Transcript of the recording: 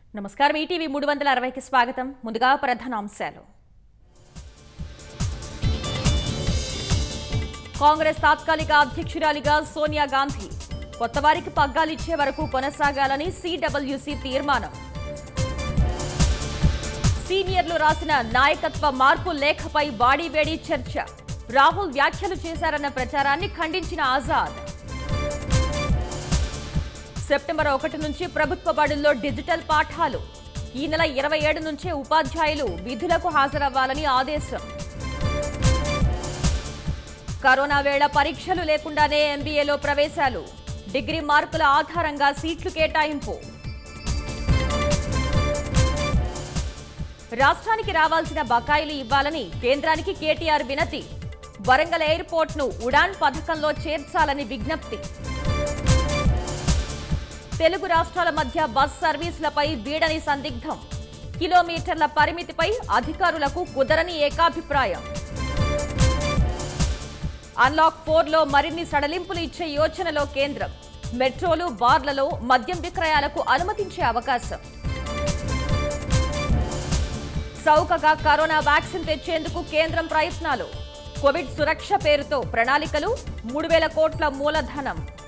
నమస్కారం ఈటీవీ మూడు వందల అరవైకి స్వాగతం ముందుగా ప్రధానాంశాలు కాంగ్రెస్ తాత్కాలిక అధ్యక్షురాలిగా సోనియా గాంధీ కొత్త వారికి పగ్గాలిచ్చే వరకు కొనసాగాలని సిడబ్ల్యూసీ తీర్మానం సీనియర్లు రాసిన నాయకత్వ మార్పు లేఖపై వాడివేడి చర్చ రాహుల్ వ్యాఖ్యలు చేశారన్న ప్రచారాన్ని ఖండించిన ఆజాద్ సెప్టెంబర్ ఒకటి నుంచి ప్రభుత్వ బడుల్లో డిజిటల్ పాఠాలు ఈ నెల ఇరవై ఏడు నుంచే ఉపాధ్యాయులు విధులకు హాజరవ్వాలని ఆదేశం కరోనా వేళ పరీక్షలు లేకుండానే ఎంబీఏలో ప్రవేశాలు డిగ్రీ మార్కుల ఆధారంగా సీట్లు కేటాయింపు రాష్ట్రానికి రావాల్సిన బకాయిలు ఇవ్వాలని కేంద్రానికి కేటీఆర్ వినతి వరంగల్ ఎయిర్పోర్ట్ ను ఉడాన్ పథకంలో చేర్చాలని విజ్ఞప్తి తెలుగు రాష్ట్రాల మధ్య బస్ సర్వీసులపై వీడని సందిగ్ధం కిలోమీటర్ల పరిమితిపై అధికారులకు కుదరని ఏకాభిప్రాయం అన్లాక్ ఫోర్ లో మరిన్ని సడలింపులు ఇచ్చే యోచనలో కేంద్రం మెట్రోలు బార్లలో మద్యం విక్రయాలకు అనుమతించే అవకాశం చౌకగా కరోనా వ్యాక్సిన్ తెచ్చేందుకు కేంద్రం ప్రయత్నాలు కోవిడ్ సురక్ష పేరుతో ప్రణాళికలు మూడు వేల కోట్ల మూలధనం